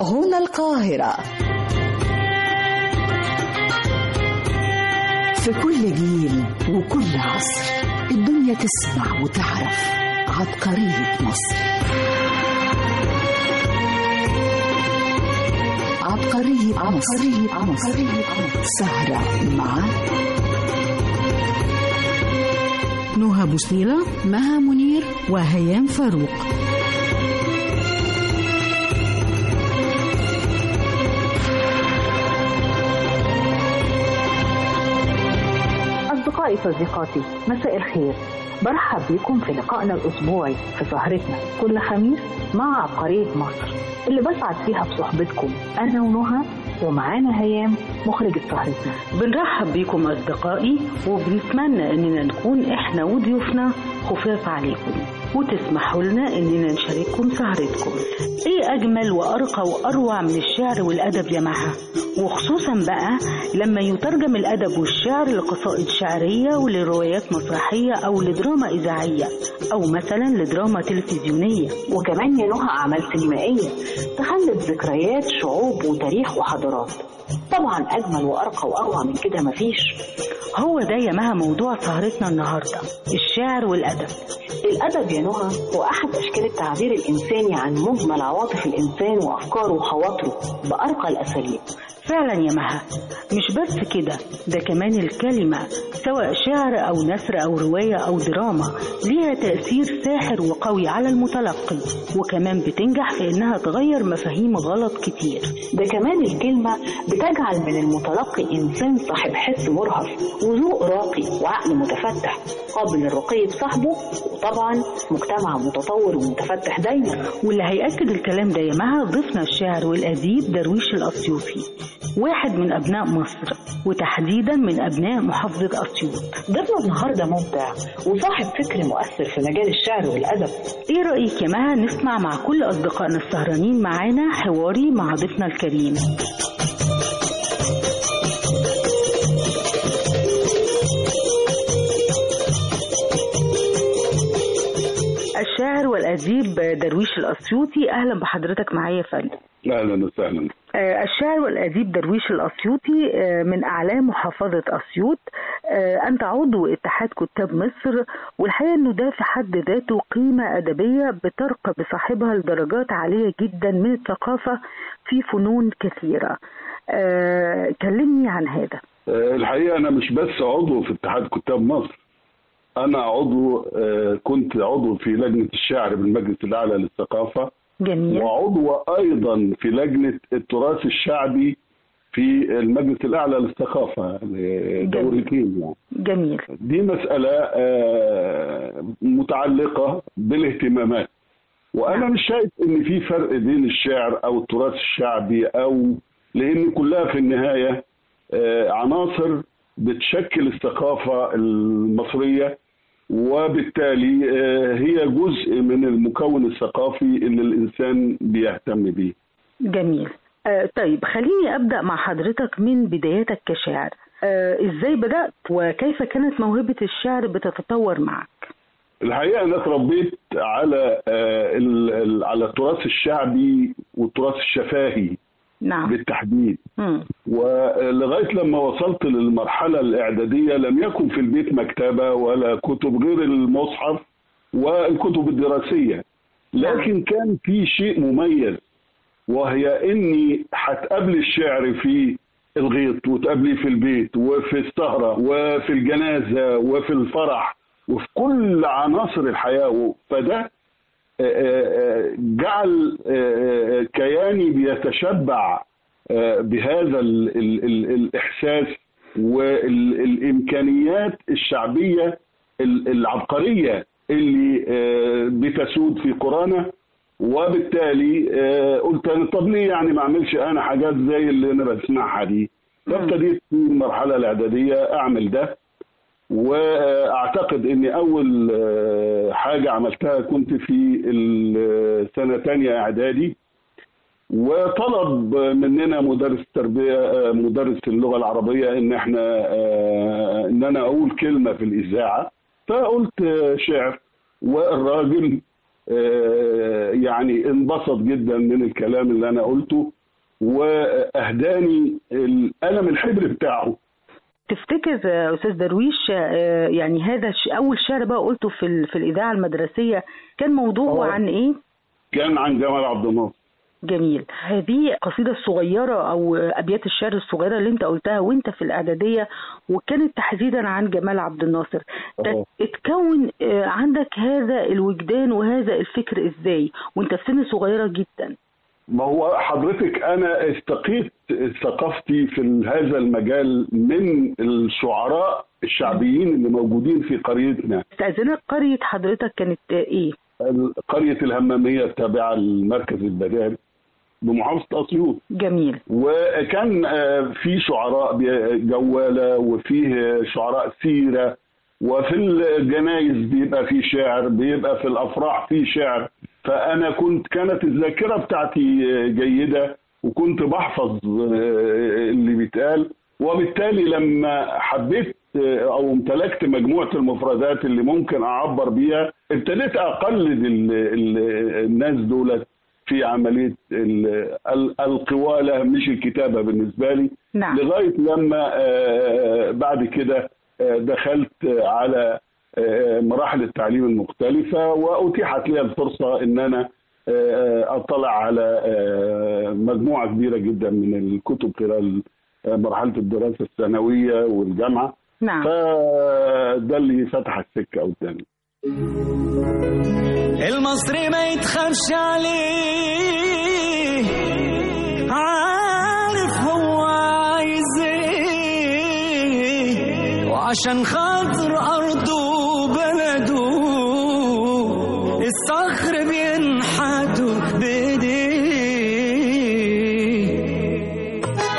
هنا القاهرة في كل جيل وكل عصر الدنيا تسمع وتعرف عبقرية مصر عبقرية عبقرية مصر سهرة مع نهى بوصيلة مها منير وهيام فاروق أصدقائي صديقاتي مساء الخير برحب بكم في لقائنا الأسبوعي في سهرتنا كل خميس مع عبقرية مصر اللي بسعد فيها بصحبتكم أنا ونهى ومعانا هيام مخرج سهرتنا بنرحب بيكم أصدقائي وبنتمنى إننا نكون إحنا وضيوفنا خفاف عليكم وتسمحوا لنا إننا نشارككم سهرتكم إيه أجمل وأرقى وأروع من الشعر والأدب يا مها وخصوصا بقى لما يترجم الأدب والشعر لقصائد شعرية ولروايات مسرحية أو لدراما إذاعية أو مثلا لدراما تلفزيونية وكمان يا نهى أعمال سينمائية تخلد ذكريات شعوب وتاريخ وحضارات طبعا أجمل وأرقى وأروع من كده مفيش هو ده يا مها موضوع سهرتنا النهاردة الشعر والأدب الأدب يا نهى هو أحد أشكال التعبير الإنساني عن مجمل عواطف الإنسان وأفكاره وخواطره بأرقى الأساليب فعلا يا مها مش بس كده ده كمان الكلمة سواء شعر أو نثر أو رواية أو دراما ليها تأثير ساحر وقوي على المتلقي وكمان بتنجح في إنها تغير مفاهيم غلط كتير ده كمان الكلمة بتجعل من المتلقي إنسان صاحب حس مرهف وذوق راقي وعقل متفتح قابل للرقي بصاحبه وطبعا مجتمع متطور ومتفتح دايما واللي هيأكد الكلام ده يا مها ضيفنا الشاعر والأديب درويش الأسيوطي واحد من أبناء مصر وتحديدا من أبناء محافظة أسيوط ضيفنا النهاردة مبدع وصاحب فكر مؤثر في مجال الشعر والأدب إيه رأيك يا مها نسمع مع كل أصدقائنا السهرانين معانا حواري مع ضيفنا الكريم الشاعر والأديب درويش الأسيوطي أهلا بحضرتك معايا يا فندم اهلا وسهلا آه، الشاعر والأديب درويش الأسيوطي آه، من أعلام محافظة أسيوط آه، أنت عضو اتحاد كتاب مصر والحقيقة أنه ده في حد ذاته قيمة أدبية بترقى بصاحبها لدرجات عالية جدا من الثقافة في فنون كثيرة آه، كلمني عن هذا آه، الحقيقه انا مش بس عضو في اتحاد كتاب مصر انا عضو آه، كنت عضو في لجنه الشعر بالمجلس الاعلى للثقافه جميل وعضو ايضا في لجنه التراث الشعبي في المجلس الاعلى للثقافه دورتين يعني جميل دي مساله آه، متعلقه بالاهتمامات وانا مش شايف ان في فرق بين الشعر او التراث الشعبي او لان كلها في النهايه آه، عناصر بتشكل الثقافه المصريه وبالتالي آه، هي جزء من المكون الثقافي اللي الانسان بيهتم بيه جميل آه طيب خليني أبدأ مع حضرتك من بداياتك كشاعر آه إزاي بدأت وكيف كانت موهبة الشعر بتتطور معك الحقيقه انا اتربيت على آه، ال- ال- على التراث الشعبي والتراث الشفاهي نعم بالتحديد مم. ولغايه لما وصلت للمرحله الاعداديه لم يكن في البيت مكتبه ولا كتب غير المصحف والكتب الدراسيه لكن كان في شيء مميز وهي اني هتقابلي الشعر في الغيط وتقابليه في البيت وفي السهره وفي الجنازه وفي الفرح وفي كل عناصر الحياه فده آه، آه، جعل آه، آه، كياني بيتشبع آه، بهذا ال ال ال الإحساس والإمكانيات الشعبية ال- العبقرية اللي آه، بتسود في قرانا وبالتالي آه، قلت أنا طب ليه يعني ما أعملش أنا حاجات زي اللي أنا بسمعها دي فابتديت في المرحلة الإعدادية أعمل ده واعتقد ان اول آه، حاجه عملتها كنت في السنه تانية اعدادي وطلب مننا مدرس تربيه آه، مدرس اللغه العربيه ان احنا آه، ان انا اقول كلمه في الاذاعه فقلت آه، شعر والراجل آه، يعني انبسط جدا من الكلام اللي انا قلته واهداني القلم الحبر بتاعه تفتكر آه، استاذ درويش آه، يعني هذا ش- اول شعر بقى قلته في ال- في الاذاعه المدرسيه كان موضوعه آه. عن ايه كان عن جمال عبد الناصر جميل هذه القصيدة الصغيرة أو أبيات الشعر الصغيرة اللي أنت قلتها وأنت في الإعدادية وكانت تحديدا عن جمال عبد الناصر ت- أه. اتكون آه، عندك هذا الوجدان وهذا الفكر إزاي وأنت في سن صغيرة جدا ما هو حضرتك انا استقيت ثقافتي في هذا المجال من الشعراء الشعبيين اللي موجودين في قريتنا استأذنك قرية حضرتك كانت آه، إيه؟ قريه الهماميه التابعه للمركز البداري بمحافظه اسيوط جميل وكان آه، في شعراء بي- جواله وفيه شعراء سيره وفي الجنايز بيبقى في شعر بيبقى في الافراح في شعر فانا كنت كانت الذاكره بتاعتي آه، جيده وكنت بحفظ آه، اللي بيتقال وبالتالي لما حبيت آه، او امتلكت مجموعه المفردات اللي ممكن اعبر بيها ابتديت اقلد ال- ال- الناس دولت في عمليه ال- ال- القواله مش الكتابه بالنسبه لي نعم. لغايه لما آه، بعد كده آه، دخلت على آه، مراحل التعليم المختلفه واتيحت لي الفرصه ان انا آه، اطلع على آه، مجموعه كبيره جدا من الكتب خلال آه، مرحله الدراسه الثانويه والجامعه نعم فده اللي فتح السكه قدامي المصري ما يتخافش عليه عارف هو عايز ايه وعشان خاطر ارضه وبلده الصخر بينحتوا بايديه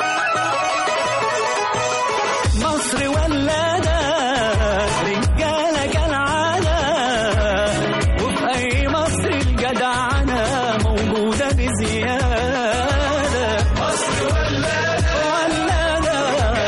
مصر ولادة رجالة كالعادة وفي أي مصر الجدعنة موجودة بزيادة مصر ولادة ولادة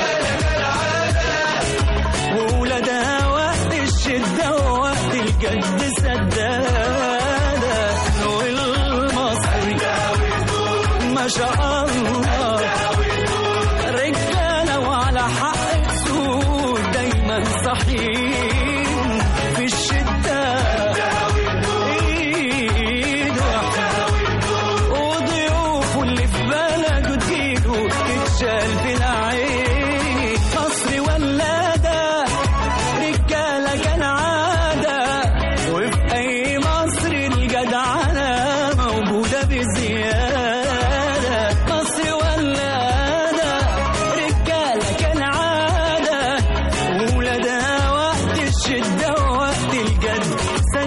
وولادها وقت الشدة ووقت الجد سدادة والمصري ما شاء الله رجالة وعلى حق سود دايما صحيين في الشدة ايد واحدة وضيوفه اللي في بلده تجيله تتشال في العين مصر ولادة رجالة كان عادة وفي أي مصر الجدعنة موجودة بزيادة مصر ولادة رجالة كان عادة وولادها وقت الشدة ووقت الجد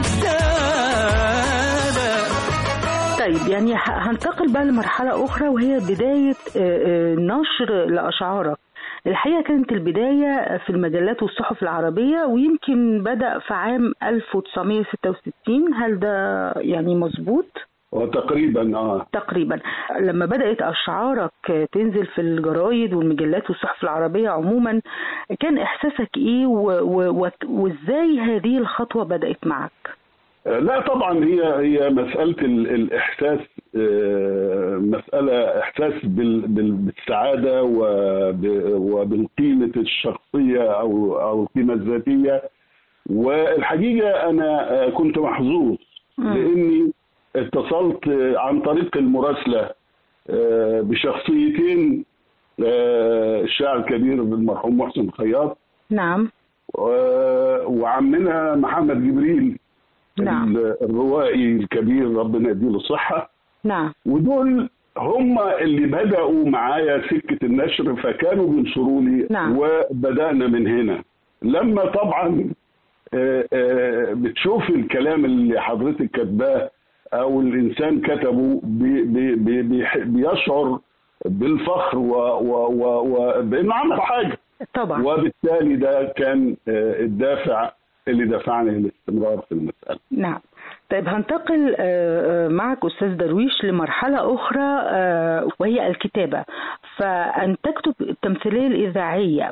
سدادة طيب يعني ه- هنتقل بقى لمرحلة أخرى وهي بداية آه، آه، نشر لأشعارك الحقيقة كانت البداية في المجلات والصحف العربية ويمكن بدأ في عام 1966 هل ده يعني مظبوط؟ وتقريبا اه تقريبا لما بدأت أشعارك تنزل في الجرايد والمجلات والصحف العربية عموما كان إحساسك إيه و- و- و- وإزاي هذه الخطوة بدأت معك؟ لا طبعا هي هي مساله ال- الاحساس آه، مساله احساس بال- بال- بالسعاده وب- وبالقيمه الشخصيه او او القيمه الذاتيه والحقيقه انا آه، كنت محظوظ لاني اتصلت آه، عن طريق المراسله آه، بشخصيتين آه، الشاعر الكبير المرحوم محسن خياط نعم و- وعمنا محمد جبريل نعم. ال- الروائي الكبير ربنا يديله الصحة نعم ودول هم اللي بدأوا معايا سكة النشر فكانوا بينشروا لي نعم. وبدأنا من هنا لما طبعا آه، آه، بتشوف الكلام اللي حضرتك كاتباه او الانسان كتبه بي بي بي بيح- بيشعر بالفخر و- و- و- وبانه عمل حاجه طبعا وبالتالي ده كان آه، الدافع اللي دفعني للاستمرار في المسألة نعم طيب هنتقل آه، آه، معك أستاذ درويش لمرحلة أخرى آه، وهي الكتابة فأن تكتب التمثيلية الإذاعية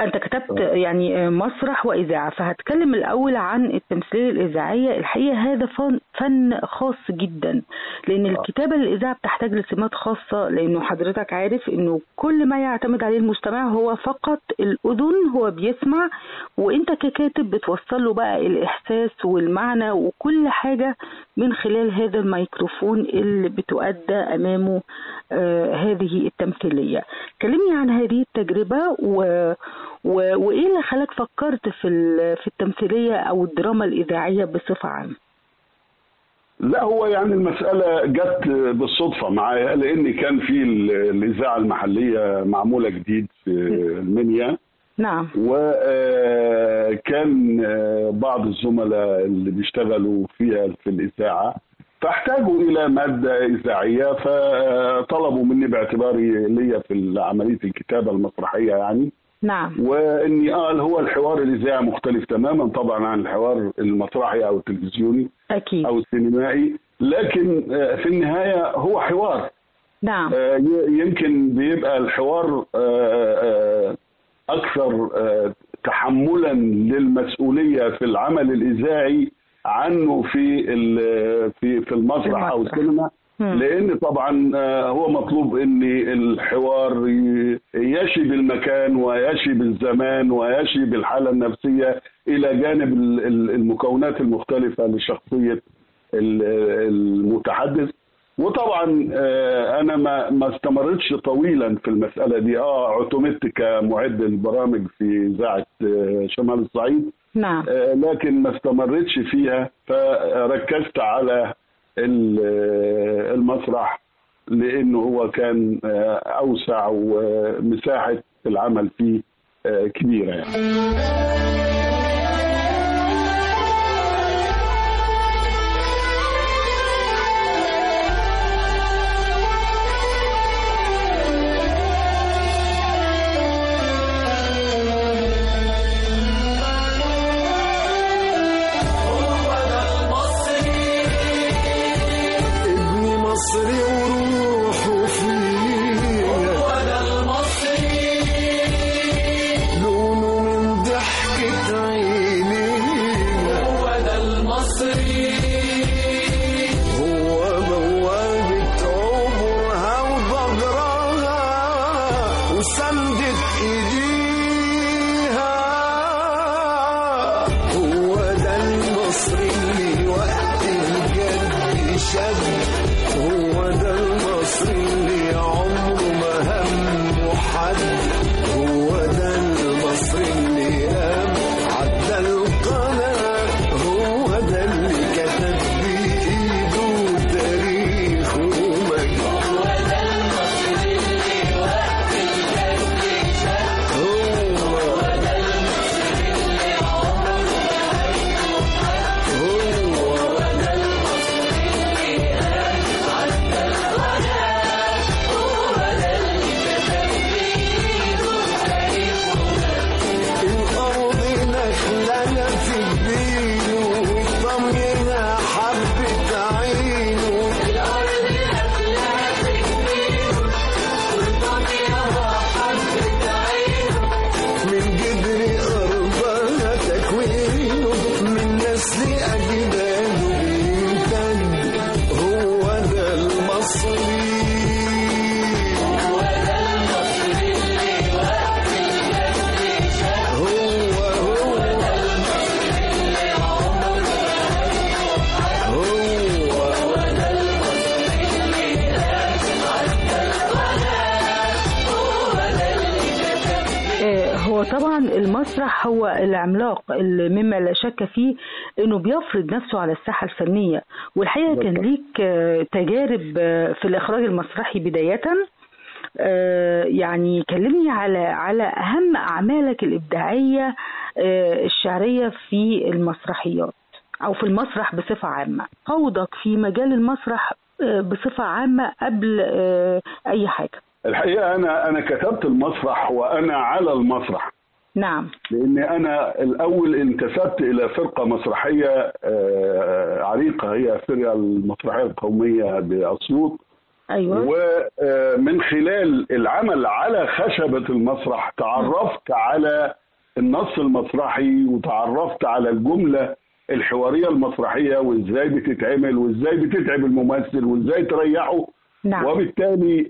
انت كتبت يعني مسرح واذاعه فهتكلم الاول عن التمثيليه الاذاعيه الحقيقه هذا فن فن خاص جدا لان الكتابه للاذاعه بتحتاج لسمات خاصه لانه حضرتك عارف انه كل ما يعتمد عليه المستمع هو فقط الاذن هو بيسمع وانت ككاتب بتوصل له بقى الاحساس والمعنى وكل حاجه من خلال هذا الميكروفون اللي بتؤدى امامه آه هذه التمثيليه كلمني عن هذه التجربه و... و... وايه اللي خلاك فكرت في ال... في التمثيليه او الدراما الاذاعيه بصفه عامه لا هو يعني المسألة جت بالصدفة معايا لأن كان في ال- الإذاعة المحلية معمولة جديد في المنيا نعم وكان بعض الزملاء اللي بيشتغلوا فيها في الإذاعة فاحتاجوا إلى مادة إذاعية فطلبوا مني باعتباري ليا في عملية الكتابة المسرحية يعني نعم واني اه هو الحوار الاذاعي مختلف تماما طبعا عن الحوار المسرحي او التلفزيوني اكيد او السينمائي لكن آه، في النهايه هو حوار نعم آه، ي- يمكن بيبقى الحوار آه، آه، اكثر آه، تحملا للمسؤوليه في العمل الاذاعي عنه في ال- في في المسرح او المسرح. السينما مم. لان طبعا آه، هو مطلوب ان الحوار ي- يشي بالمكان ويشي بالزمان ويشي بالحاله النفسيه الى جانب ال- ال- المكونات المختلفه لشخصيه ال- المتحدث وطبعا آه، انا ما ما استمرتش طويلا في المساله دي اه اعتمدت كمعد البرامج في اذاعه آه، شمال الصعيد نعم آه، لكن ما استمرتش فيها فركزت على ال- آه، المسرح لانه هو كان آه، اوسع ومساحه العمل فيه آه، كبيره يعني. ابني مصري وروحه فينا هو ده المصري لونه من ضحكة عينينا هو ده المصري هو بوابة عمرها وضجرها وسندة ايديها هو ده المصري اللي وقت الجد شد هو ده المصري اللي عمره ما همه حد هو ده المصري اللي قام عدى القناة هو ده اللي كتب بإيده تاريخ ومجد هو ده المصري اللي وقت الجد شد هو ده المصري اللي عمره هو ده الأرض نخلنا في الدين وطمينا حبة عينه الأرض نخلنا في الدين وطمينا حبة عينه من جدر أرضها تكوينه من نسل أجداده بيمتد هو ده المصري هو ده المصري اللي وقت الجد هو هو ده المصري اللي عمره هو هو ده المصري اللي آه، هو طبعا المسرح هو العملاق اللي مما لا شك فيه انه بيفرض نفسه على الساحه الفنيه والحقيقه كان ليك آه، تجارب آه، في الاخراج المسرحي بدايه آه، يعني كلمني على على اهم اعمالك الابداعيه آه، الشعريه في المسرحيات او في المسرح بصفه عامه قودك في مجال المسرح آه، بصفه عامه قبل آه، اي حاجه الحقيقه انا انا كتبت المسرح وانا على المسرح نعم لان انا الاول انتسبت الى فرقه مسرحيه آه، عريقه هي الفرقه المسرحيه القوميه باسيوط ايوه ومن خلال العمل على خشبة المسرح تعرفت على النص المسرحي وتعرفت على الجملة الحوارية المسرحية وازاي بتتعمل وازاي بتتعب الممثل وازاي تريحه نعم وبالتالي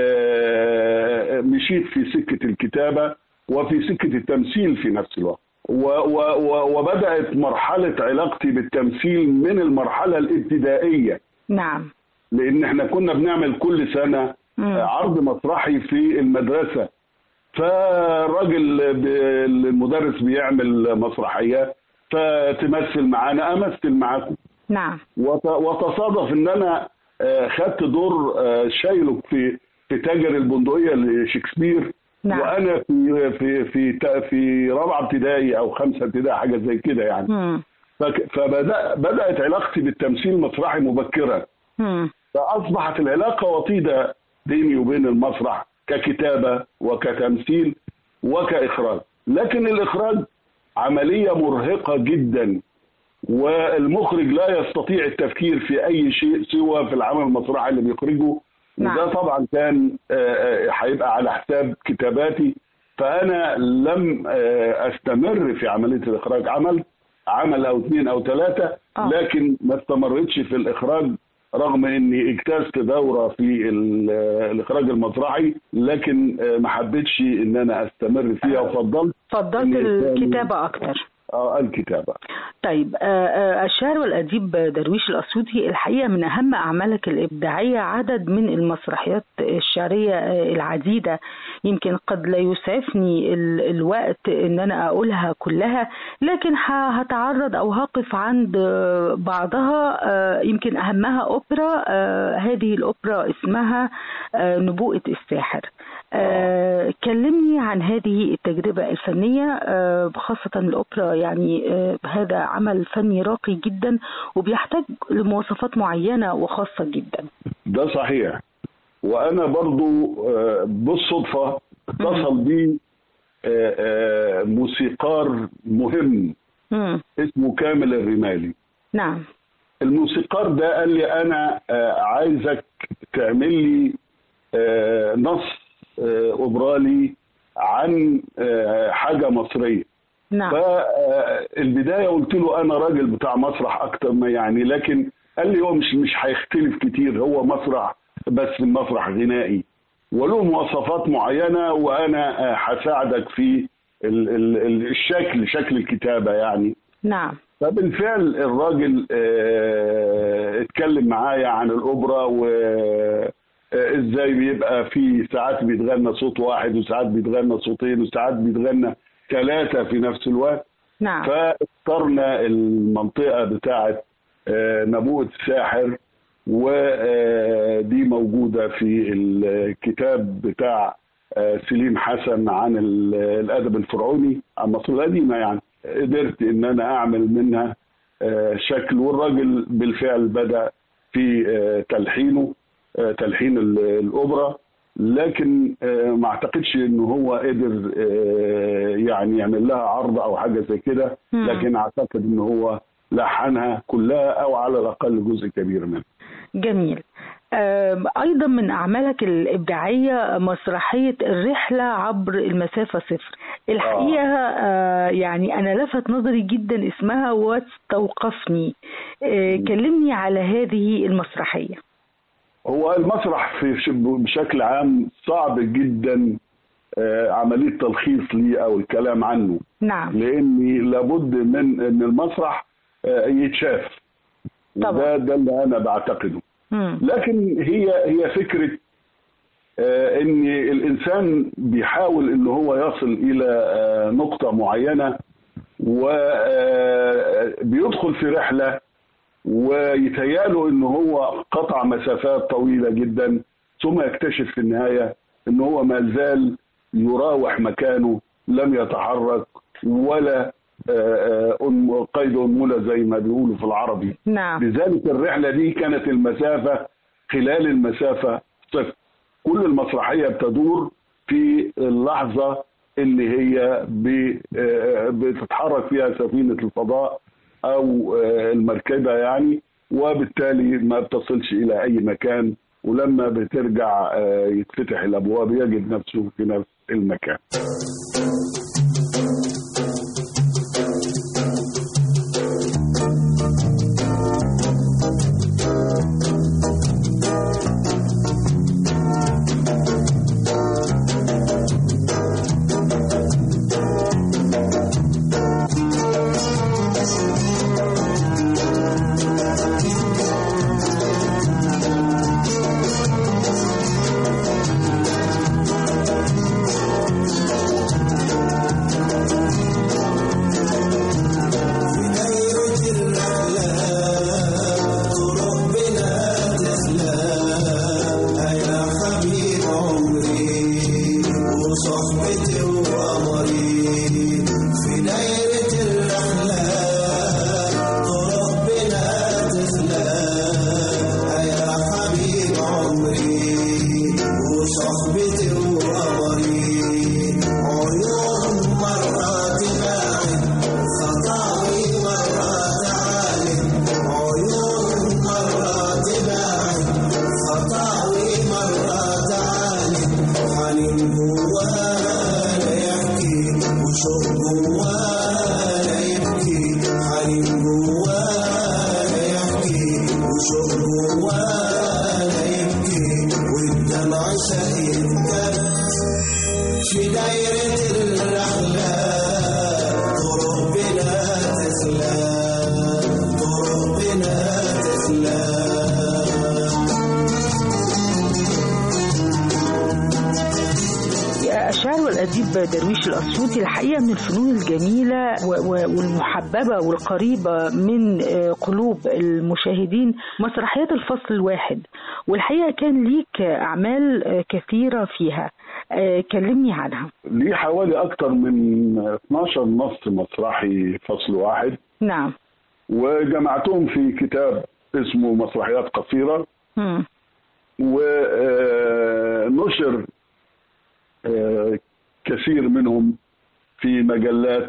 آه، مشيت في سكة الكتابة وفي سكة التمثيل في نفس الوقت و- و- و- وبدأت مرحلة علاقتي بالتمثيل من المرحلة الابتدائية نعم لان احنا كنا بنعمل كل سنه مم. عرض مسرحي في المدرسه فالراجل ب- المدرس بيعمل مسرحيه فتمثل معانا امثل معاكم نعم وت- وتصادف ان انا آه، خدت دور آه، شايلوك في في تاجر البندقيه لشكسبير نعم. وانا في في في تا- في رابعه ابتدائي او خمسه ابتدائي حاجه زي كده يعني مم. فك- فبدا بدات علاقتي بالتمثيل المسرحي مبكرا مم. فأصبحت العلاقة وطيدة بيني وبين المسرح ككتابة وكتمثيل وكإخراج لكن الإخراج عملية مرهقة جدا والمخرج لا يستطيع التفكير في أي شيء سوى في العمل المسرحي اللي بيخرجه نعم. وده طبعا كان آه، آه، هيبقى على حساب كتاباتي فأنا لم آه، أستمر في عملية الإخراج عملت عمل أو اثنين أو ثلاثة آه. لكن ما استمرتش في الإخراج رغم اني اجتزت دوره في ال- الاخراج المسرحي لكن آه، ما حبيتش ان انا استمر فيها وفضلت فضلت إن الإنسان- الكتابة أكتر آه، الكتابه طيب آه، آه، الشاعر والأديب درويش الأسيوطي الحقيقة من أهم أعمالك الإبداعية عدد من المسرحيات الشعرية آه، العديدة يمكن قد لا يسعفني ال- الوقت إن أنا أقولها كلها لكن ه- هتعرض أو هقف عند آه، بعضها آه، يمكن أهمها أوبرا آه، هذه الأوبرا اسمها آه، نبوءة الساحر آه، كلمني عن هذه التجربة الفنية آه، خاصة الأوبرا يعني آه، هذا عمل فني راقي جدا وبيحتاج لمواصفات معينة وخاصة جدا ده صحيح وانا برضو آه، بالصدفه اتصل بي آه، آه، موسيقار مهم مم. اسمه كامل الرمالي نعم الموسيقار ده قال لي انا آه، عايزك تعمل لي آه، نص آه، اوبرالي عن آه، حاجه مصريه نعم فالبدايه قلت له انا راجل بتاع مسرح اكتر ما يعني لكن قال لي هو مش مش هيختلف كتير هو مسرح بس مسرح غنائي وله مواصفات معينه وانا آه، هساعدك في ال- ال- ال- الشكل شكل الكتابه يعني نعم فبالفعل الراجل آه، اتكلم معايا عن الاوبرا وازاي بيبقى في ساعات بيتغنى صوت واحد وساعات بيتغنى صوتين وساعات بيتغنى ثلاثه في نفس الوقت نعم فاخترنا المنطقه بتاعه آه، نبوءه الساحر ودي موجوده في الكتاب بتاع آه، سليم حسن عن ال- الادب الفرعوني عن مصر القديمه يعني قدرت ان انا اعمل منها آه، شكل والراجل بالفعل بدا في آه، تلحينه آه، تلحين ال- الاوبرا لكن آه، ما اعتقدش ان هو قدر آه، يعني يعمل لها عرض او حاجه زي كده مم. لكن اعتقد ان هو لحنها كلها او على الاقل جزء كبير منها جميل آم، أيضا من أعمالك الإبداعية مسرحية الرحلة عبر المسافة صفر الحقيقة آه، يعني أنا لفت نظري جدا اسمها واستوقفني آه، كلمني على هذه المسرحية هو المسرح في ش- بشكل عام صعب جدا آه، عمليه تلخيص ليه او الكلام عنه نعم لاني لابد من ان المسرح آه، يتشاف طبعا. ده ده اللي انا بعتقده مم. لكن هي هي فكره آه، ان الانسان بيحاول ان هو يصل الى آه، نقطه معينه وبيدخل في رحله ويتهيأله ان هو قطع مسافات طويله جدا ثم يكتشف في النهايه ان هو ما زال يراوح مكانه لم يتحرك ولا آه، آه، أنم- قيد انمله زي ما بيقولوا في العربي نعم لذلك الرحله دي كانت المسافه خلال المسافه صفر كل المسرحيه بتدور في اللحظه اللي هي ب- آه، بتتحرك فيها سفينه الفضاء او آه، المركبه يعني وبالتالي ما بتصلش الى اي مكان ولما بترجع آه، يتفتح الابواب يجد نفسه في نفس المكان الشاعر والأديب درويش الأسيوطي الحقيقة من الفنون الجميلة و- و- والمحببة والقريبة من آه، قلوب المشاهدين مسرحيات الفصل الواحد والحقيقة كان ليك أعمال آه، كثيرة فيها آه، كلمني عنها ليه حوالي اكتر من 12 نص مسرحي فصل واحد نعم وجمعتهم في كتاب اسمه مسرحيات قصيره مم. ونشر كثير منهم في مجلات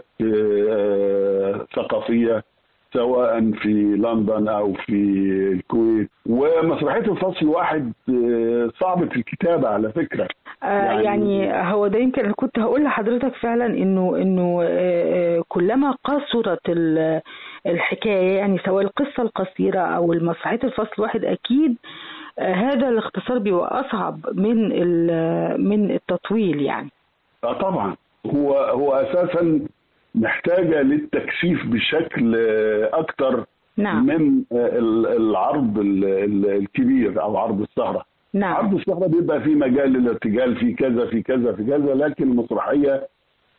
آه، ثقافية سواء في لندن أو في الكويت ومسرحية الفصل واحد آه، صعبة الكتابة على فكرة آه، يعني- يعني هو ده يمكن أنا كنت هقول لحضرتك فعلا انه انه آه، آه، كلما قصرت ال- الحكايه يعني سواء القصه القصيره او المسرحيه الفصل الواحد اكيد آه، هذا الاختصار بيبقى اصعب من ال- من التطويل يعني اه طبعا هو هو اساسا محتاجه للتكثيف بشكل آه، اكتر نعم من آه، ال- العرض ال- ال- الكبير او عرض السهره نعم عرض السهره بيبقى فيه مجال للارتجال في كذا في كذا في كذا لكن المسرحيه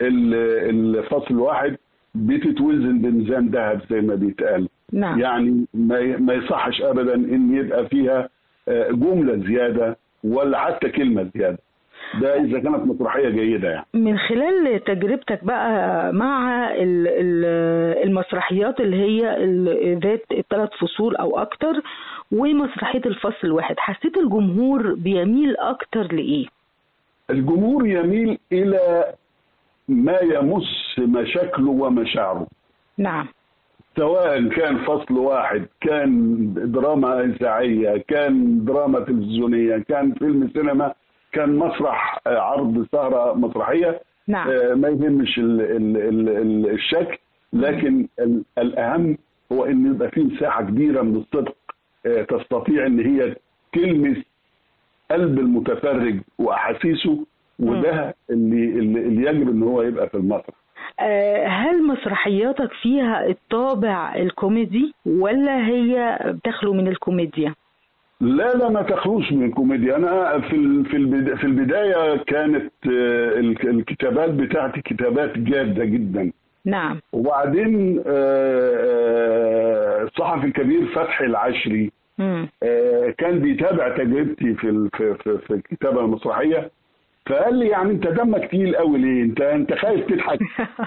ال- الفصل الواحد بتتوزن بميزان ذهب زي ما بيتقال نعم يعني ما ي- ما يصحش ابدا ان يبقى فيها آه، جمله زياده ولا حتى كلمه زياده ده اذا كانت مسرحيه جيده يعني من خلال تجربتك بقى مع ال- ال- المسرحيات اللي هي ال- ذات الثلاث فصول او اكتر ومسرحيه الفصل الواحد حسيت الجمهور بيميل اكتر لايه الجمهور يميل الى ما يمس مشاكله ومشاعره نعم سواء كان فصل واحد كان دراما إذاعية كان دراما تلفزيونية كان فيلم سينما كان مسرح آه، عرض سهرة مسرحية نعم آه، ما يهمش ال ال ال ال الشكل لكن ال الأهم هو أن يبقى فيه مساحة كبيرة من الصدق آه، تستطيع أن هي تلمس قلب المتفرج وأحاسيسه وده اللي, اللي اللي يجب أن هو يبقى في المسرح آه، هل مسرحياتك فيها الطابع الكوميدي ولا هي بتخلو من الكوميديا لا لا ما تخلوش من الكوميديا انا في ال- في البدا- في البدايه كانت آه، الك- الكتابات بتاعتي كتابات جاده جدا نعم وبعدين آه، آه، الصحفي الكبير فتحي العشري مم. آه، كان بيتابع تجربتي في ال- في في, في الكتابه المسرحيه فقال لي يعني انت دمك تقيل قوي ليه انت انت خايف تضحك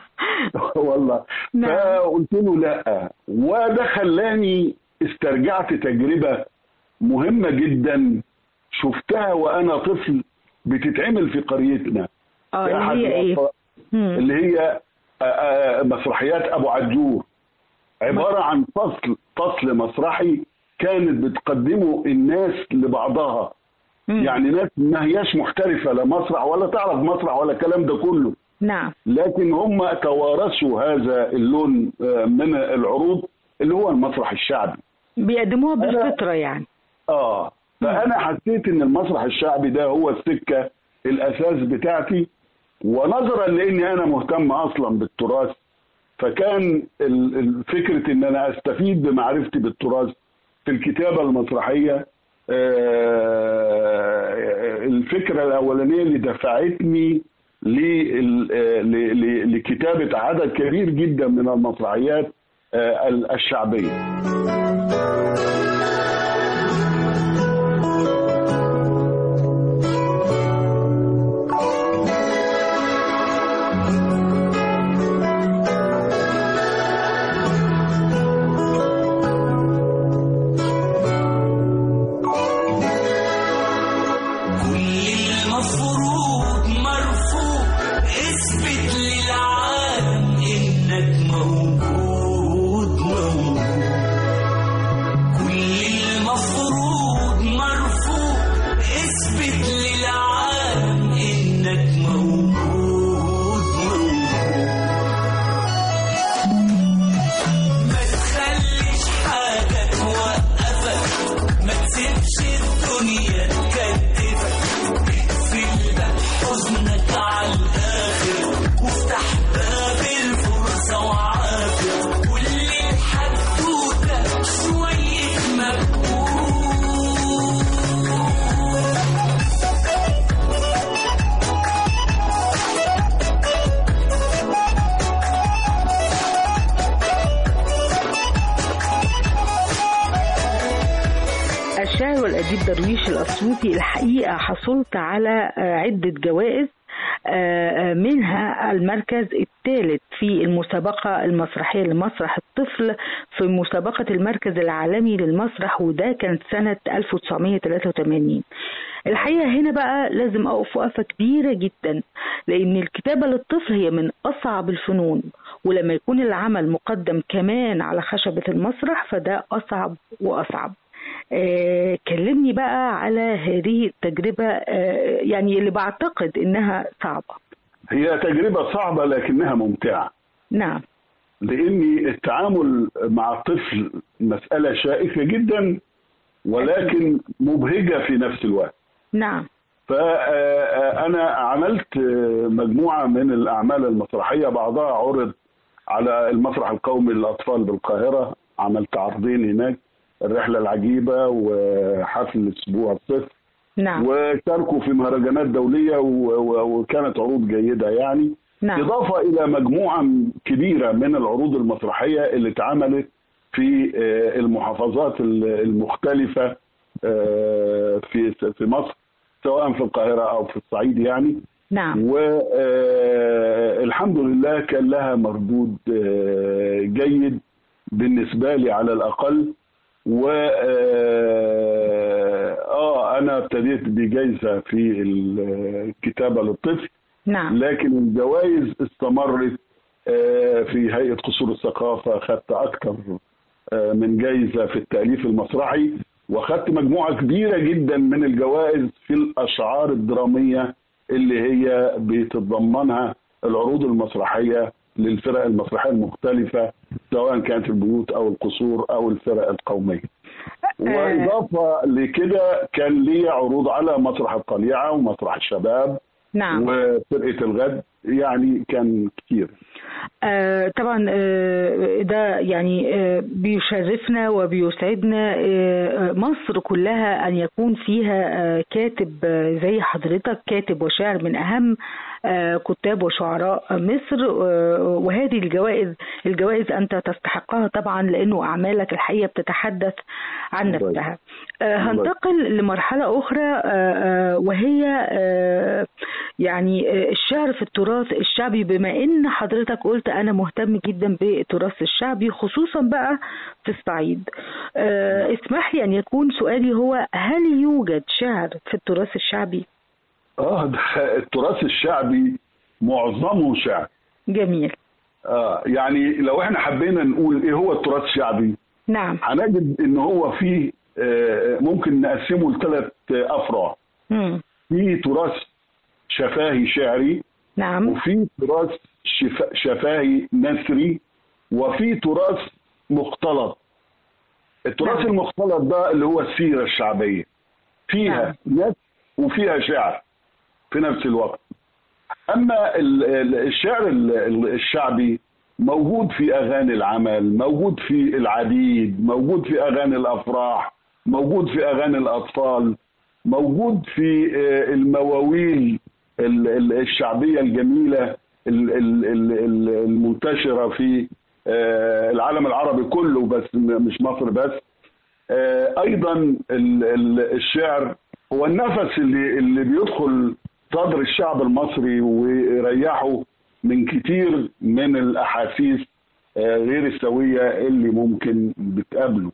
والله نعم. فقلت له لا وده خلاني استرجعت تجربه مهمه جدا شفتها وانا طفل بتتعمل في قريتنا اه في اللي أحد هي ايه الأوقات مم. اللي هي آه، آه، مسرحيات ابو عجور عباره عن فصل فصل مسرحي كانت بتقدمه الناس لبعضها مم. يعني ناس ما هياش محترفه لا مسرح ولا تعرف مسرح ولا الكلام ده كله نعم لكن هم توارثوا هذا اللون آه، من العروض اللي هو المسرح الشعبي بيقدموها بالفطرة يعني اه فانا حسيت ان المسرح الشعبي ده هو السكه الاساس بتاعتي ونظرا لاني انا مهتم اصلا بالتراث فكان ال- ال- فكره ان انا استفيد بمعرفتي بالتراث في الكتابه المسرحيه آه، الفكره الاولانيه اللي دفعتني لل- آه، ل- ل- لكتابه عدد كبير جدا من المسرحيات آه، الشعبيه المفروض مرفوض اثبت للعالم انك موجود موجود كل المفروض مرفوض اثبت للعالم انك موجود موجود ما تخليش حاجة توقفك ما تسيبش الدنيا تكتفك اقفل باب حزنك على الآخر وافتح باب الفرصة وعافر كل الحدوتة شوية مجهود الشاعر والأديب درويش الأسيوطي الحقيقة حصلت على آه، عدة جوائز آه، آه، منها المركز الثالث في المسابقة المسرحية لمسرح الطفل في مسابقة المركز العالمي للمسرح وده كانت سنة 1983 الحقيقة هنا بقى لازم أقف وقفة كبيرة جدا لأن الكتابة للطفل هي من أصعب الفنون ولما يكون العمل مقدم كمان على خشبة المسرح فده أصعب وأصعب آه، كلمني بقى على هذه التجربة آه، يعني اللي بعتقد إنها صعبة هي تجربة صعبة لكنها ممتعة نعم لأن التعامل مع الطفل مسألة شائكة جدا ولكن مبهجة في نفس الوقت نعم فأنا عملت مجموعة من الأعمال المسرحية بعضها عرض على المسرح القومي للأطفال بالقاهرة عملت عرضين هناك الرحلة العجيبة وحفل أسبوع الطفل نعم وشاركوا في مهرجانات دولية و- و- وكانت عروض جيدة يعني نعم إضافة إلى مجموعة كبيرة من العروض المسرحية اللي اتعملت في آه، المحافظات ال- المختلفة آه، في في مصر سواء في القاهرة أو في الصعيد يعني نعم والحمد لله كان لها مردود آه، جيد بالنسبة لي على الأقل و آه، اه انا ابتديت بجائزه في الكتابه للطفل نعم لكن الجوائز استمرت آه، في هيئه قصور الثقافه خدت اكثر آه، من جائزه في التاليف المسرحي واخدت مجموعه كبيره جدا من الجوائز في الاشعار الدراميه اللي هي بتتضمنها العروض المسرحيه للفرق المسرحيه المختلفه سواء كانت البيوت او القصور او الفرق القوميه. واضافه لكده كان لي عروض على مسرح الطليعه ومسرح الشباب نعم وفرقه الغد يعني كان كتير آه طبعا آه ده يعني آه بيشرفنا وبيسعدنا آه مصر كلها ان يكون فيها آه كاتب آه زي حضرتك كاتب وشاعر من اهم آه كتاب وشعراء مصر آه وهذه الجوائز الجوائز انت تستحقها طبعا لانه اعمالك الحقيقه بتتحدث عن الله نفسها آه هنتقل لمرحله اخرى آه آه وهي آه يعني آه الشعر في التراث الشعبي بما ان حضرتك قلت انا مهتم جدا بالتراث الشعبي خصوصا بقى في الصعيد آه اسمح لي ان يكون سؤالي هو هل يوجد شعر في التراث الشعبي اه ده التراث الشعبي معظمه شعر جميل اه يعني لو احنا حبينا نقول ايه هو التراث الشعبي نعم هنجد ان هو فيه آه، ممكن نقسمه لثلاث افرع مم. في تراث شفاهي شعري نعم وفي تراث شف- شفاهي نثري وفي تراث مختلط التراث نعم. المختلط ده اللي هو السيرة الشعبية فيها نثر وفيها شعر في نفس الوقت أما ال- ال- الشعر ال- ال- الشعبي موجود في أغاني العمل موجود في العديد موجود في أغاني الأفراح موجود في أغاني الأطفال موجود في آه، المواويل ال- ال- الشعبية الجميلة ال- ال- ال- ال- المنتشرة في آه، العالم العربي كله بس م- مش مصر بس آه، ايضا ال- ال- الشعر هو النفس اللي اللي بيدخل صدر الشعب المصري ويريحه من كتير من الاحاسيس آه، غير السويه اللي ممكن بتقابله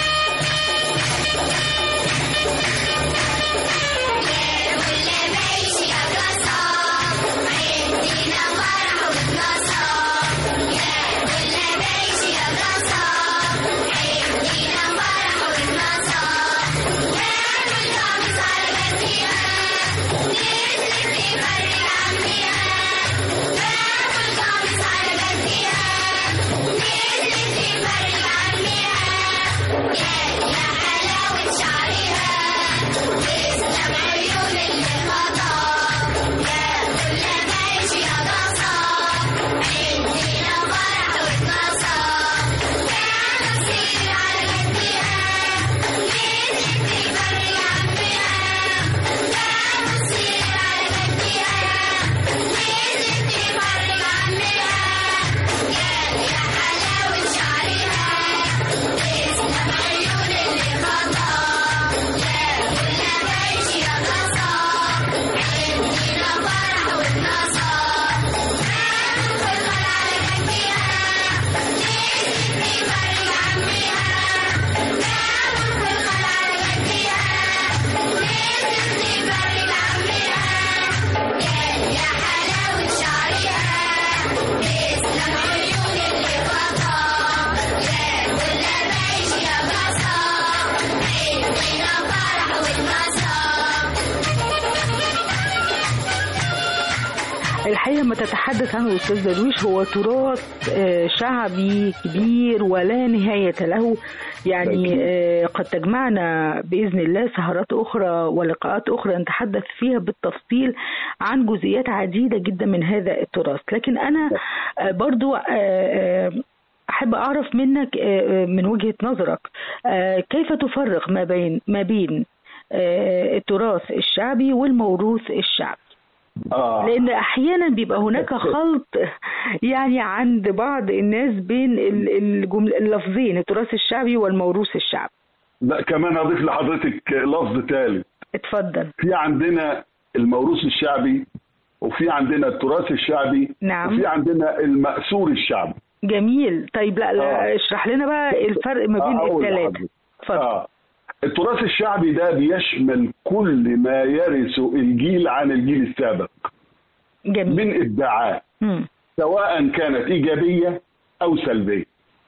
الحقيقة ما تتحدث عنه الأستاذ درويش هو تراث آه، شعبي كبير ولا نهاية له يعني أكيد. آه، قد تجمعنا بإذن الله سهرات أخرى ولقاءات أخرى نتحدث فيها بالتفصيل عن جزئيات عديدة جدا من هذا التراث لكن أنا آه، برضو آه، آه، أحب أعرف منك آه، آه، من وجهة نظرك آه، كيف تفرق ما بين ما بين آه، التراث الشعبي والموروث الشعبي اه لان احيانا بيبقى هناك خلط يعني عند بعض الناس بين ال- الجمل اللفظين التراث الشعبي والموروث الشعبي لا كمان اضيف لحضرتك لفظ ثالث اتفضل في عندنا الموروث الشعبي وفي عندنا التراث الشعبي نعم. وفي عندنا المأثور الشعبي جميل طيب لا, لا آه. اشرح لنا بقى الفرق ما بين آه، أقول الثلاثه لحضرتك. اتفضل آه. التراث الشعبي ده بيشمل كل ما يرثه الجيل عن الجيل السابق جميل من ابداعات مم. سواء كانت ايجابيه او سلبيه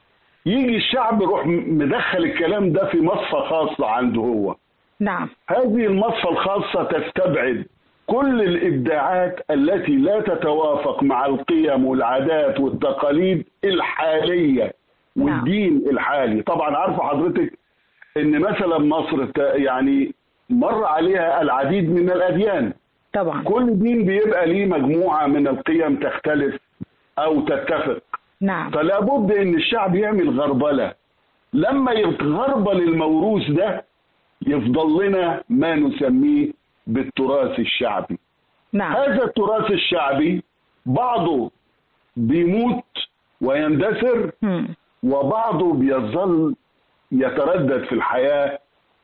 يجي الشعب يروح مدخل الكلام ده في مصفى خاصه عنده هو نعم هذه المصفى الخاصه تستبعد كل الابداعات التي لا تتوافق مع القيم والعادات والتقاليد الحاليه نعم. والدين الحالي طبعا عارفه حضرتك ان مثلا مصر ت- يعني مر عليها العديد من الاديان طبعا كل دين بيبقى ليه مجموعه من القيم تختلف او تتفق نعم فلا بد ان الشعب يعمل غربله لما يتغربل الموروث ده يفضل لنا ما نسميه بالتراث الشعبي نعم هذا التراث الشعبي بعضه بيموت ويندثر مم. وبعضه بيظل يتردد في الحياه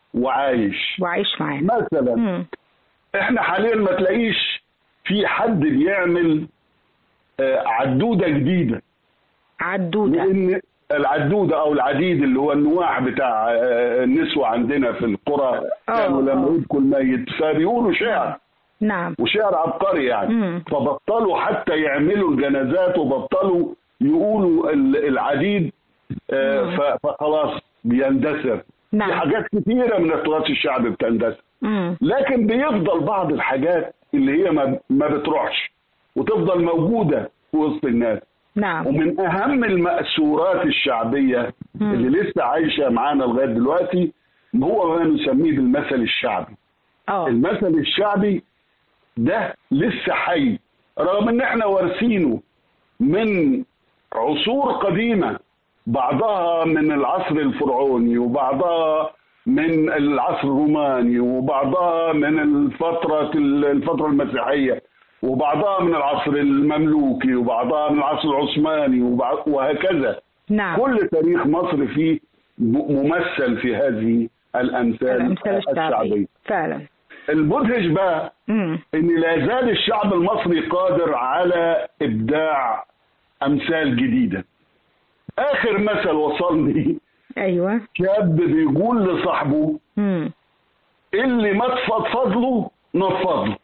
وعايش وعيش معانا مثلا مم. احنا حاليا ما تلاقيش في حد بيعمل آه، عدوده جديده عدودة لان العدوده او العديد اللي هو النواح بتاع آه، النسوه عندنا في القرى آه، كانوا لما آه. يبكوا الميت فبيقولوا شعر نعم وشعر عبقري يعني مم. فبطلوا حتى يعملوا الجنازات وبطلوا يقولوا ال- العديد آه، مم. ف- فخلاص بيندثر نعم. في حاجات كتيره من التراث الشعبي بتندثر مم. لكن بيفضل بعض الحاجات اللي هي ما, ما بتروحش وتفضل موجوده في وسط الناس نعم ومن اهم المأثورات الشعبيه اللي لسه عايشه معانا لغايه دلوقتي هو ما نسميه بالمثل الشعبي اه المثل الشعبي ده لسه حي رغم ان احنا وارثينه من عصور قديمه بعضها من العصر الفرعوني وبعضها من العصر الروماني وبعضها من الفترة الفترة المسيحية وبعضها من العصر المملوكي وبعضها من العصر العثماني وبع- وهكذا نعم كل تاريخ مصر فيه م- ممثل في هذه الأمثال الامثال الشعبيه الشعبية فعلا المدهش بقى مم. ان لا زال الشعب المصري قادر على ابداع امثال جديده اخر مثل وصلني ايوه شاب بيقول لصاحبه مم. اللي ما تفضفض له نفض له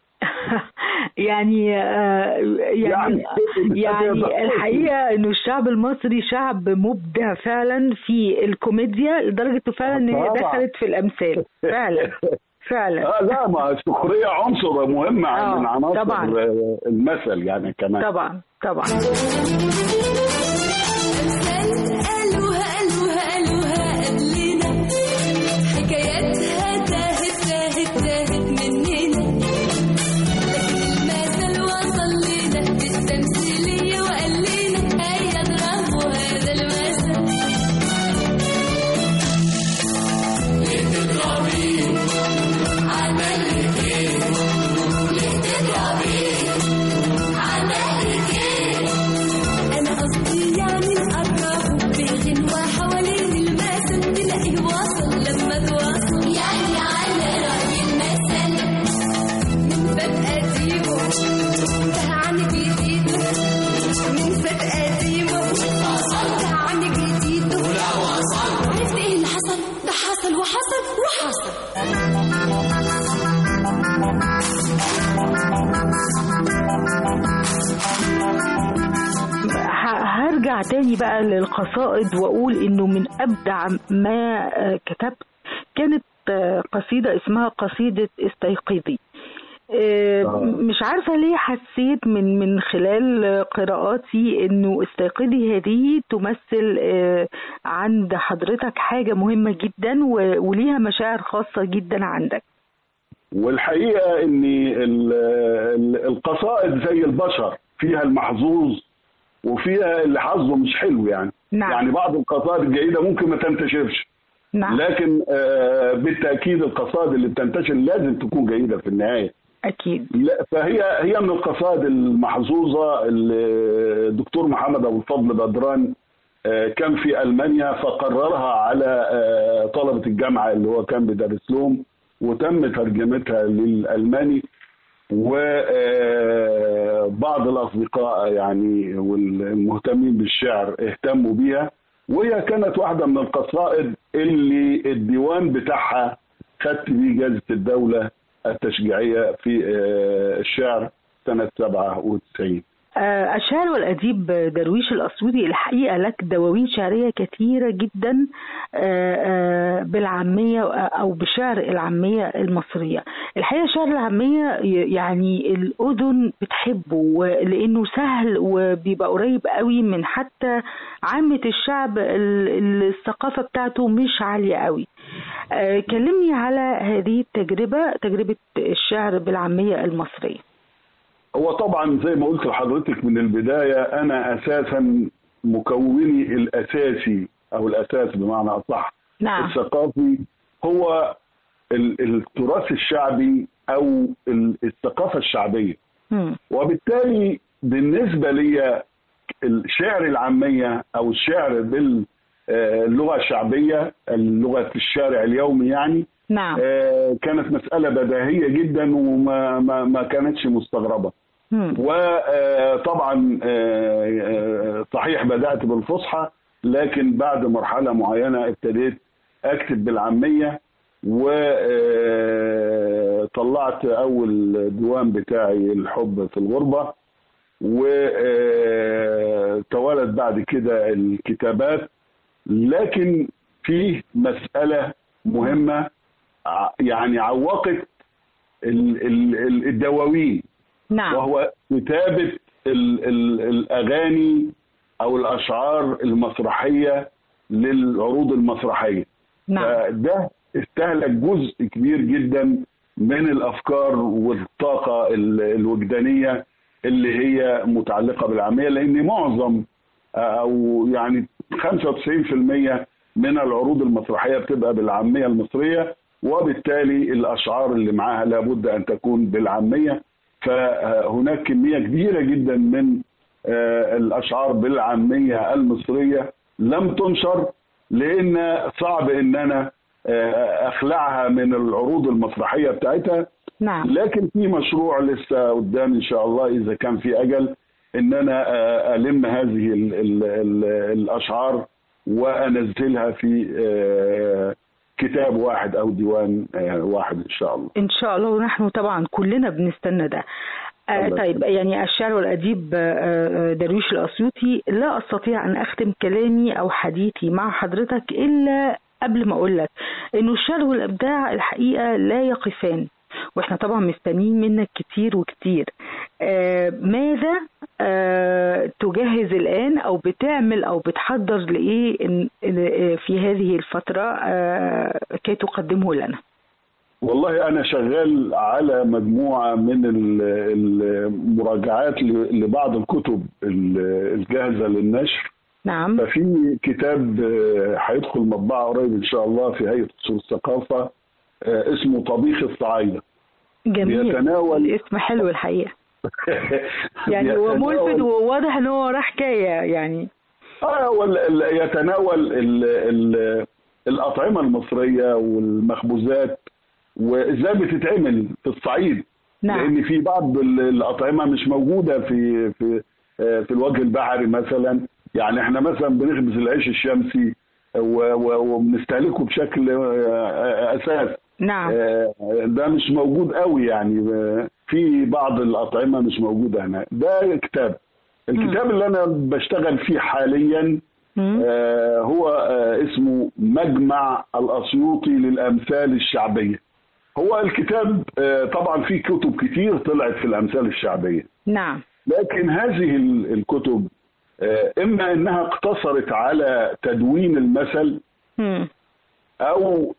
يعني آه، يعني يعني- يعني الحقيقه انه الشعب المصري شعب مبدع فعلا في الكوميديا لدرجه فعلا ان هي طبعا. دخلت في الامثال فعلا فعلا اه لا ما السخريه عنصر مهم آه، من عناصر طبعا. آه، المثل يعني كمان طبعا طبعا قالوها قالوها قالوها قبلنا حكاياتها تاهت تاهت تاهت مننا لكن المثل وصل لنا بالتمثيلية وقال لنا هيا اضربوا هذا المثل عمل لك ايه؟ ليه تضربيه؟ عمل لك ايه؟ أنا قصدي يعني نقربه بغنوة حوالين المثل نلاقيه واصل لما تواصل يعني على رأي المثل من فات قديمه انتهى عن جديده من فات قديمه انتهى عن جديده ولا وصل عرفت ايه اللي حصل؟ ده حصل وحصل وحصل ه- هرجع تاني بقى للقصائد واقول انه من ابدع ما آه، كتبت كانت آه، قصيده اسمها قصيده استيقظي آه، آه. مش عارفه ليه حسيت من من خلال آه، قراءاتي انه استيقظي هذه تمثل آه، عند حضرتك حاجه مهمه جدا و- وليها مشاعر خاصه جدا عندك والحقيقه ان ال- ال- القصائد زي البشر فيها المحظوظ وفيها اللي حظه مش حلو يعني نعم. يعني بعض القصائد الجيده ممكن ما تنتشرش نعم لكن آه، بالتاكيد القصائد اللي بتنتشر لازم تكون جيده في النهايه اكيد لا فهي هي من القصائد المحظوظه اللي الدكتور محمد ابو الفضل بدران آه، كان في المانيا فقررها على آه، طلبه الجامعه اللي هو كان بيدرس لهم وتم ترجمتها للالماني وبعض الاصدقاء يعني والمهتمين بالشعر اهتموا بيها وهي كانت واحده من القصائد اللي الديوان بتاعها خدت بيه جائزه الدوله التشجيعيه في آه، الشعر سنه 97 آه، الشاعر والأديب درويش الأسودي الحقيقة لك دواوين شعرية كثيرة جدا آه، آه، بالعامية أو بشعر العامية المصرية الحقيقة شعر العامية ي- يعني الأذن بتحبه لأنه سهل وبيبقى قريب قوي من حتى عامة الشعب ال- الثقافة بتاعته مش عالية قوي آه، كلمني على هذه التجربة تجربة الشعر بالعامية المصرية هو طبعا زي ما قلت لحضرتك من البدايه انا اساسا مكوني الاساسي او الاساس بمعنى اصح نعم الثقافي هو ال- التراث الشعبي او ال- الثقافه الشعبيه مم. وبالتالي بالنسبه لي الشعر العاميه او الشعر باللغه الشعبيه اللغه الشارع اليومي يعني نعم آه، كانت مساله بديهيه جدا وما ما ما كانتش مستغربه مم. وطبعا صحيح بدات بالفصحى لكن بعد مرحله معينه ابتديت اكتب بالعاميه وطلعت اول ديوان بتاعي الحب في الغربه وتوالت بعد كده الكتابات لكن فيه مساله مهمه ع- يعني عوقت ال- ال- ال- الدواوين نعم وهو كتابه ال- ال- الاغاني او الاشعار المسرحيه للعروض المسرحيه نعم فده استهلك جزء كبير جدا من الافكار والطاقه ال- الوجدانيه اللي هي متعلقه بالعاميه لان معظم او يعني 95% من العروض المسرحيه بتبقى بالعاميه المصريه وبالتالي الاشعار اللي معاها لابد ان تكون بالعاميه فهناك كميه كبيره جدا من آه، الاشعار بالعاميه المصريه لم تنشر لان صعب ان انا آه، اخلعها من العروض المسرحيه بتاعتها نعم لكن في مشروع لسه قدام ان شاء الله اذا كان في اجل ان انا آه، الم هذه ال ال ال الاشعار وانزلها في آه، كتاب واحد او ديوان آه، واحد ان شاء الله ان شاء الله ونحن طبعا كلنا بنستنى ده آه الله طيب يعني الشاعر والأديب آه، آه، درويش الأسيوطي لا أستطيع أن أختم كلامي أو حديثي مع حضرتك إلا قبل ما أقول لك إنه الشعر والإبداع الحقيقة لا يقفان واحنا طبعا مستنيين منك كتير وكتير آه ماذا آه تجهز الآن أو بتعمل أو بتحضر لإيه إن- إن- في هذه الفترة آه كي تقدمه لنا والله انا شغال على مجموعه من ال- المراجعات ل- لبعض الكتب ال- الجاهزه للنشر نعم ففي كتاب آه، هيدخل مطبعه قريب ان شاء الله في هيئه اصول الثقافه آه، اسمه طبيخ الصعايده جميل بيتناول- الاسم حلو الحقيقة يعني هو بيتناول- ملفت وواضح ان هو وراه حكايه يعني اه هو ال- ال- يتناول ال ال الاطعمه المصريه والمخبوزات وازاي بتتعمل في الصعيد نعم لان في بعض ال- الاطعمه مش موجوده في في آه، في الوجه البحري مثلا يعني احنا مثلا بنخبز العيش الشمسي و- و- وبنستهلكه بشكل آه، اساس نعم آه، ده مش موجود قوي يعني آه، في بعض الأطعمة مش موجودة هنا ده كتاب الكتاب اللي أنا بشتغل فيه حاليا مم. آه، هو آه، اسمه مجمع الأسيوطي للأمثال الشعبية هو الكتاب آه، طبعا فيه كتب كتير طلعت في الأمثال الشعبية نعم لكن هذه ال- الكتب آه، إما أنها اقتصرت على تدوين المثل مم. او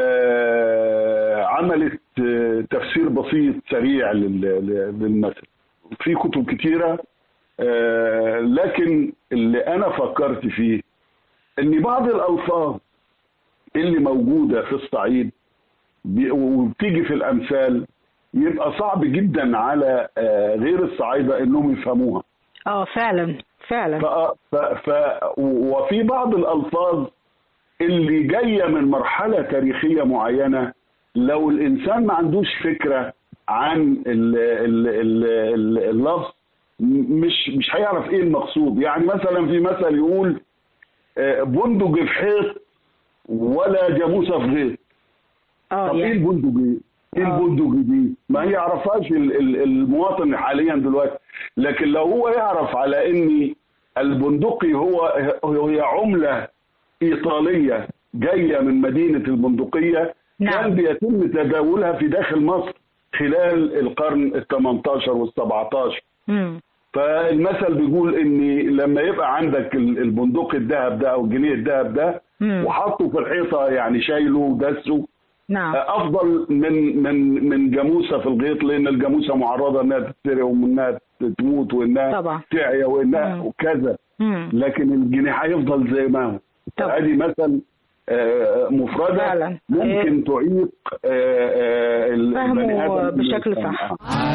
آه، عملت آه، تفسير بسيط سريع لل- لل- للمثل في كتب كتيره آه، لكن اللي انا فكرت فيه ان بعض الالفاظ اللي موجوده في الصعيد بي- وبتيجي في الامثال يبقى صعب جدا على آه، غير الصعايده انهم يفهموها اه فعلا فعلا ف... ف... ف... وفي بعض الألفاظ اللي جاية من مرحلة تاريخية معينة لو الإنسان ما عندوش فكرة عن ال... ال... ال... ال... اللفظ م- مش مش هيعرف ايه المقصود يعني مثلا في مثل يقول آه، بندق في حيط ولا جاموسه في غيط اه طب ايه يعني البندق دي؟ ايه آه. البندق دي؟ ما يعرفهاش ال- ال- المواطن حاليا دلوقتي، لكن لو هو يعرف على ان البندقي هو هي عمله ايطاليه جايه من مدينه البندقيه نعم. كان بيتم تداولها في داخل مصر خلال القرن ال 18 وال 17 مم. فالمثل بيقول ان لما يبقى عندك ال- البندق الذهب ده او الجنيه الذهب ده مم. وحطه في الحيطه يعني شايله ودسه نعم افضل من من من جاموسه في الغيط لان الجاموسه معرضه انها تتسرق وانها تموت وانها طبعا. تعيا وانها مم. وكذا مم. لكن الجنيه هيفضل زي ما هو طبعا. ادي مثل آه، مفرده فعلا. ممكن تعيق آه، آه، ال- فهمه البني ادم بشكل صح.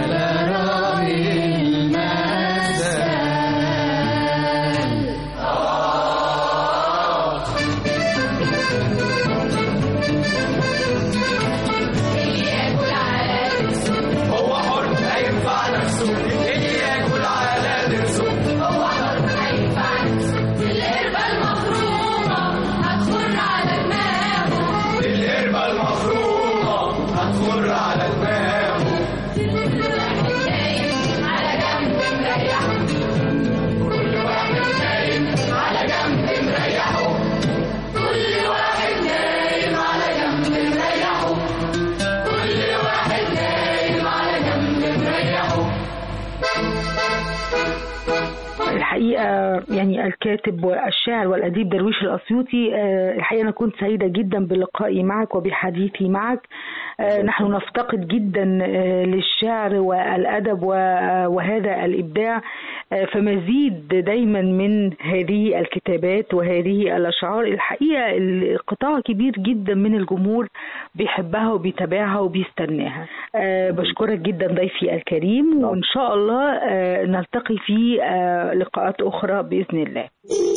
القربة المفرومة هتخر على دماغه القربة المفرومة هتخر على دماغه كل واحد نايم على جنب مريحه كل واحد نايم على جنب مريحه كل واحد الحقيقة يعني الكاتب والشاعر والأديب درويش الأسيوطي آه، الحقيقة أنا كنت سعيدة جدا بلقائي معك وبحديثي معك آه، نحن نفتقد جدا آه، للشعر والأدب و- وهذا الإبداع آه، فمزيد دايما من هذه الكتابات وهذه الأشعار الحقيقة القطاع كبير جدا من الجمهور بيحبها وبيتابعها وبيستناها آه، بشكرك جدا ضيفي الكريم وإن شاء الله آه، نلتقي في آه، لقاءات أخرى بإذن الله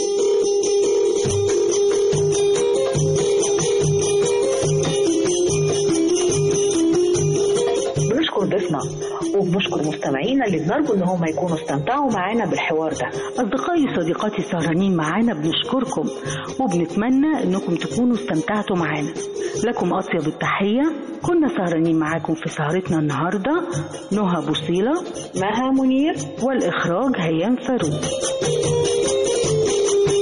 بنشكر ضيفنا وبنشكر مستمعينا اللي بنرجو ان هم يكونوا استمتعوا معانا بالحوار ده أصدقائي وصديقاتي السهرانين معانا بنشكركم وبنتمنى أنكم تكونوا استمتعتوا معانا لكم أطيب التحية كنا سهرانين معاكم في سهرتنا النهاردة نهى بوصيلة مها منير والإخراج هيام فاروق